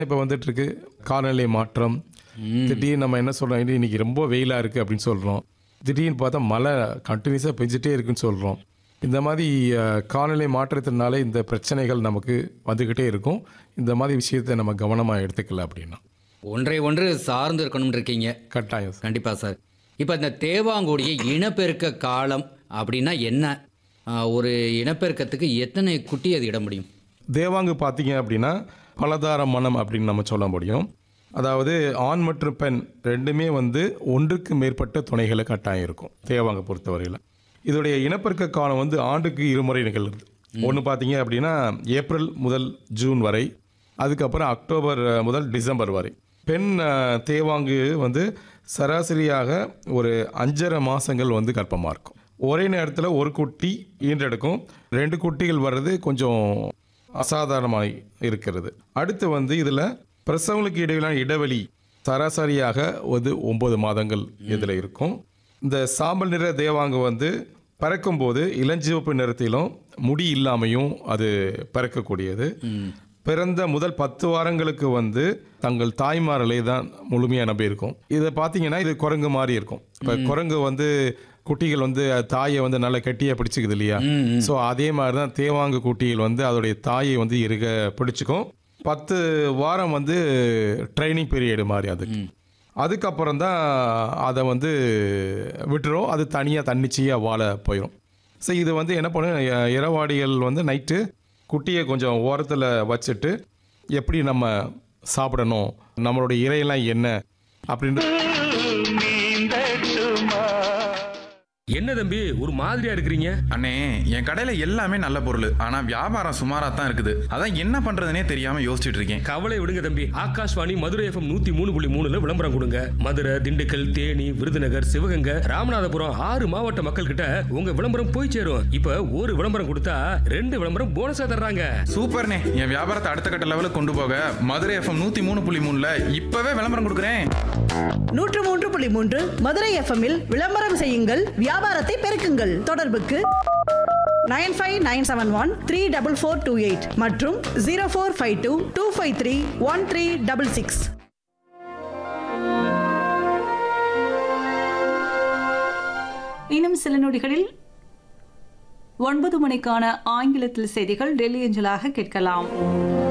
இப்போ வந்துட்டு இருக்கு காலநிலை மாற்றம் திடீர்னு நம்ம என்ன சொல்றோம் "இது இன்னைக்கு ரொம்ப வெயிலா இருக்கு அப்படின்னு சொல்றோம் திடீர்னு பார்த்தா மழை கண்டினியூஸாக பெஞ்சிட்டே இருக்குன்னு சொல்றோம் இந்த மாதிரி அஹ், காலநிலை மாற்றத்தினால இந்த பிரச்சனைகள் நமக்கு வந்துக்கிட்டே இருக்கும் இந்த மாதிரி விஷயத்தை நம்ம கவனமாக எடுத்துக்கல அப்படின்னா ஒன்றை ஒன்று சார்ந்து இருக்கணும்னு இருக்கீங்க கட்டாயம் சார். கண்டிப்பா சார் இப்போ இந்த தேவாங்குடிய இனப்பெருக்க காலம் அப்படின்னா என்ன ஆ, ஒரு இனப்பெருக்கத்துக்கு எத்தனை குட்டி அது இட முடியும் தேவாங்கு பார்த்தீங்க அப்படின்னா பலதார மனம் அப்படின்னு நம்ம சொல்ல முடியும் அதாவது ஆண் மற்றும் பெண் ரெண்டுமே வந்து ஒன்றுக்கு மேற்பட்ட துணைகளை கட்டாயம் இருக்கும் தேவாங்க பொறுத்தவரையில் இதோடைய இனப்பெருக்க காலம் வந்து ஆண்டுக்கு இருமுறை நிகழ்கிறது ஒன்று பார்த்தீங்க அப்படின்னா ஏப்ரல் முதல் ஜூன் வரை அதுக்கப்புறம் அக்டோபர் அஹ், முதல் டிசம்பர் வரை பெண் அஹ், தேவாங்கு வந்து சராசரியாக ஒரு அஞ்சரை மாதங்கள் வந்து கர்ப்பமாக இருக்கும் ஒரே நேரத்தில் ஒரு குட்டி ஈன்றெடுக்கும் ரெண்டு குட்டிகள் வர்றது கொஞ்சம் அசாதாரணமாக இருக்கிறது அடுத்து வந்து இதில் பிரசவங்களுக்கு இடையிலான இடைவெளி சராசரியாக வந்து ஒன்பது மாதங்கள் இதில் இருக்கும் இந்த சாம்பல் நிற தேவாங்கு வந்து பறக்கும்போது இளஞ்சிவப்பு நிறத்திலும் முடி இல்லாமையும் அது பறக்கக்கூடியது பிறந்த முதல் பத்து வாரங்களுக்கு வந்து தங்கள் தாய்மாரலை தான் முழுமையாக நம்பி இருக்கும் இதை பார்த்தீங்கன்னா இது குரங்கு மாதிரி இருக்கும் இப்போ குரங்கு வந்து குட்டிகள் வந்து தாயை வந்து நல்லா கெட்டியாக பிடிச்சிக்குது இல்லையா ஸோ அதே மாதிரி தான் தேவாங்கு குட்டிகள் வந்து அதோடைய தாயை வந்து இருக பிடிச்சிக்கும் பத்து வாரம் வந்து ட்ரைனிங் பீரியடு மாதிரி அதுக்கு அதுக்கப்புறம் தான் அதை வந்து விட்டுரும் அது தனியாக தன்னிச்சையாக வாழ போயிடும் ஸோ இது வந்து என்ன பண்ணும் இ- இரவாடிகள் வந்து நைட்டு குட்டியை கொஞ்சம் ஓரத்தில் வச்சுட்டு எப்படி நம்ம சாப்பிடணும் நம்மளுடைய இறையெல்லாம் என்ன அப்படின்ற என்ன தம்பி ஒரு மாதிரியா இருக்கிறீங்க அண்ணே என் கடையில எல்லாமே நல்ல பொருள் ஆனா வியாபாரம் சுமாரா தான் இருக்குது அதான் என்ன பண்றதுனே தெரியாம யோசிச்சுட்டு இருக்கேன் கவலை விடுங்க தம்பி ஆகாஷ்வாணி மதுரை எஃப்எம் நூத்தி மூணு புள்ளி மூணுல விளம்பரம் கொடுங்க மதுரை திண்டுக்கல் தேனி விருதுநகர் சிவகங்கை ராமநாதபுரம் ஆறு மாவட்ட மக்கள் கிட்ட உங்க விளம்பரம் போய் சேரும் இப்ப ஒரு விளம்பரம் கொடுத்தா ரெண்டு விளம்பரம் போனஸா தர்றாங்க சூப்பர்ண்ணே என் வியாபாரத்தை அடுத்த கட்ட லெவலுக்கு கொண்டு போக மதுரை எஃப்எம் நூத்தி மூணு புள்ளி மூணுல இப்பவே விளம்பரம் கொடுக்குறேன் நூற்று மூன்று புள்ளி மூன்று மதுரை எஃப்எம்மில் விளம்பரம் செய்யுங்கள் வியாபாரத்தை பெருக்குங்கள் தொடர்புக்கு nine five nine seven one three double four two eight மற்றும் zero four five two two five three one three double six இன்னும் சில நொடிகளில் ஒன்பது மணிக்கான ஆங்கிலத்தில் செய்திகள் டெல்லி அஞ்சலாக கேட்கலாம்